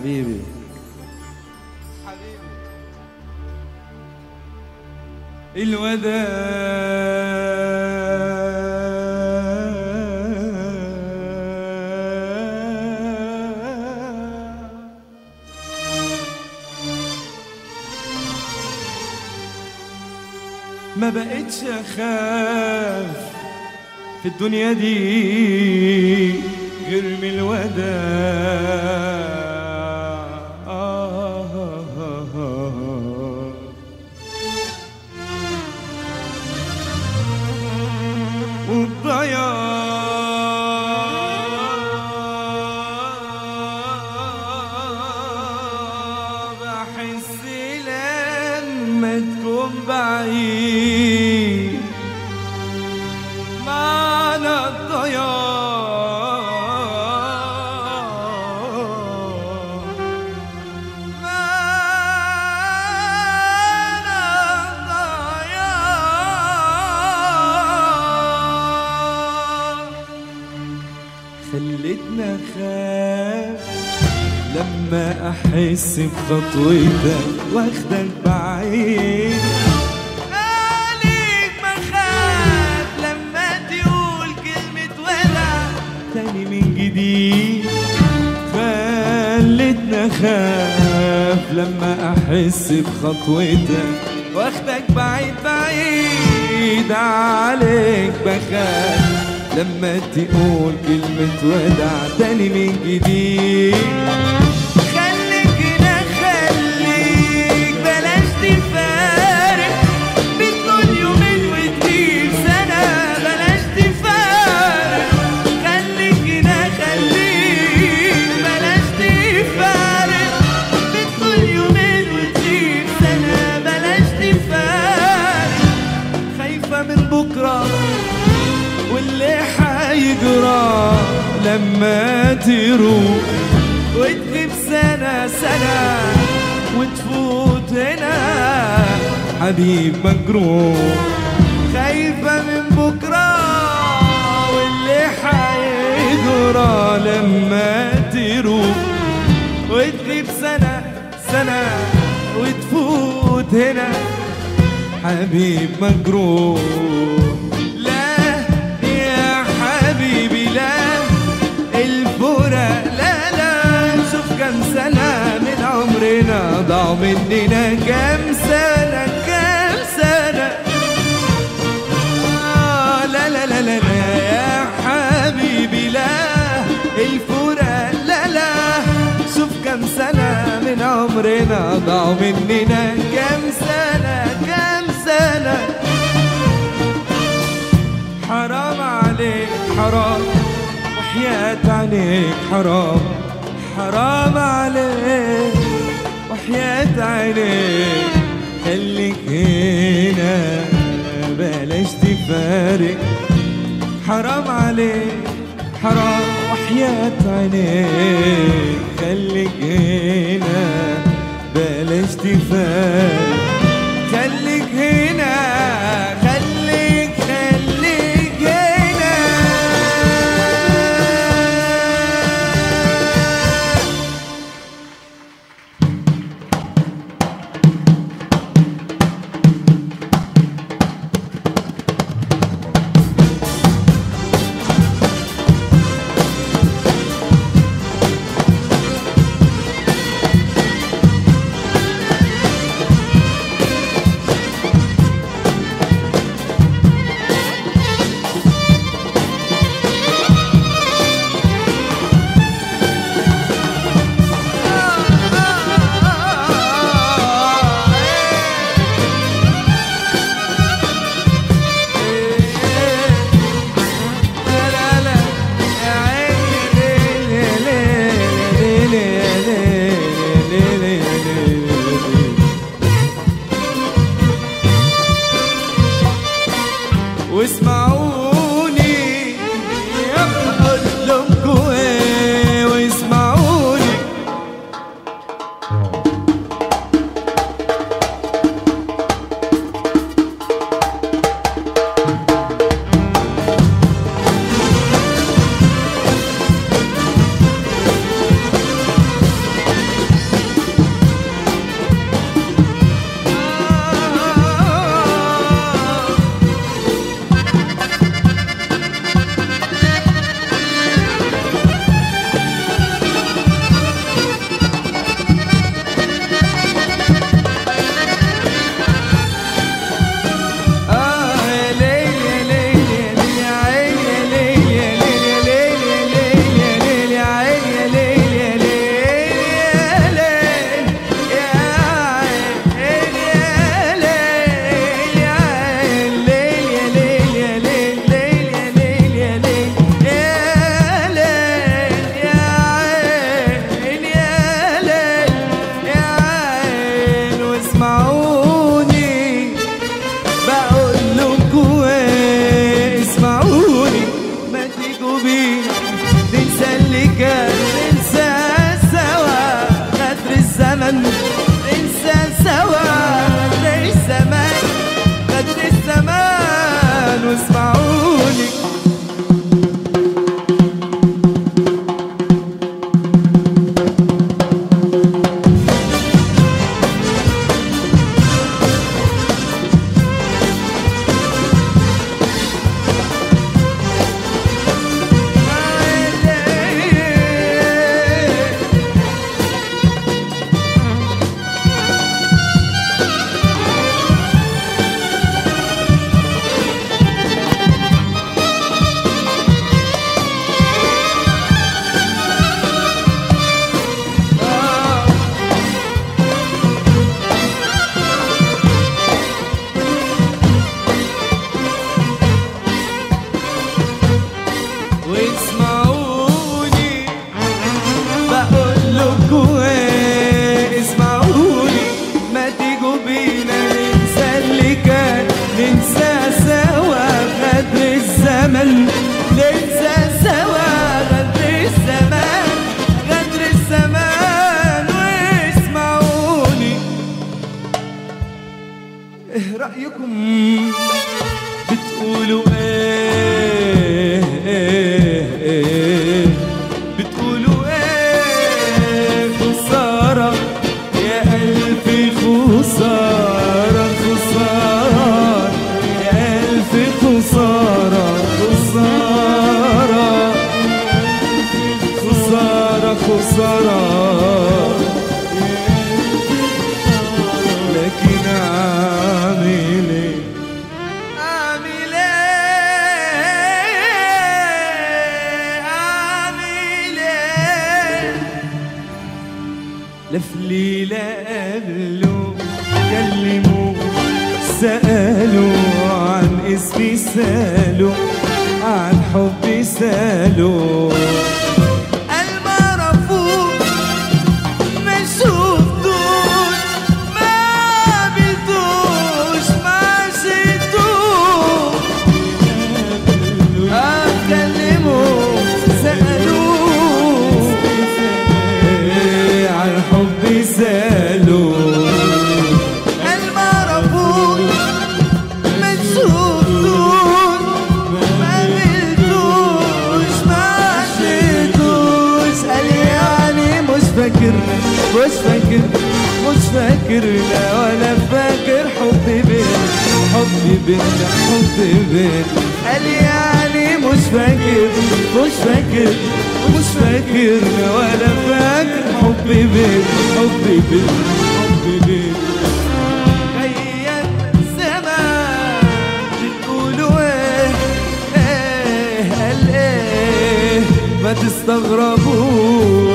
حبيبي الوداع ما بقتش اخاف في الدنيا دي غير من الوداع والضياع بحس لما تكون بعيد معنى الضياع معنى الضياع خلتنا خاف لما احس بخطوتك واخدك بعيد عليك بخاف لما تقول كلمة وداع تاني من جديد خلتنا خاف لما احس بخطوتك واخدك بعيد بعيد عليك بخاف لما تقول كلمة وداع تاني من جديد خليك هنا خليك بلاش تفارق بتقول يومين وتجيب سنة بلاش تفارق خليك هنا خليك بلاش تفارق بتقول يومين وتجيب سنة بلاش تفارق خايفة من بكرة واللي حيجرى لما تروح وتغيب سنة سنة وتفوت هنا حبيب مجروح خايفة من بكرة واللي حيجرى لما تروح وتغيب سنة سنة وتفوت هنا حبيب مجروح لا يا حبيبي لا الفرق لا لا شوف كم سنة من عمرنا ضاعوا مننا كم سنة كم سنة آه لا لا لا لا لا يا حبيبي لا الفرق لا لا شوف كم سنة من عمرنا ضاعوا مننا كم سنة كم سنة حرام عليك حرام وحياة عينيك حرام حرام عليك وحياة عينيك خليك هنا بلاش تفارق حرام عليك حرام وحياة عينيك خليك هنا بلاش تفارق خليك هنا خليك خليك هنا واسمعوني اقول لكم ايه واسمعوني لا في ليلة قابلوا كلموا سألوا عن اسمي سألوا عن حبي سألوا قال ما عرفوش ما شفتوش ما قابلتوش ما شفتوش أكلموا سألوا عن حبي سألوا قال ما عرفوش ما شفتوش ما قابلتوش ما عشتوش قال يعني مش فاكر مش فاكر مش فاكر لا ولا فاكر حبي بينا حبي بينا حبي بينا قال يعني مش فاكر مش فاكر مش فاكر لا ولا فاكر حبي بينا حبي بينا حبي بينا غير زمان بتقولوا ايه ايه قال ايه ما تستغربوش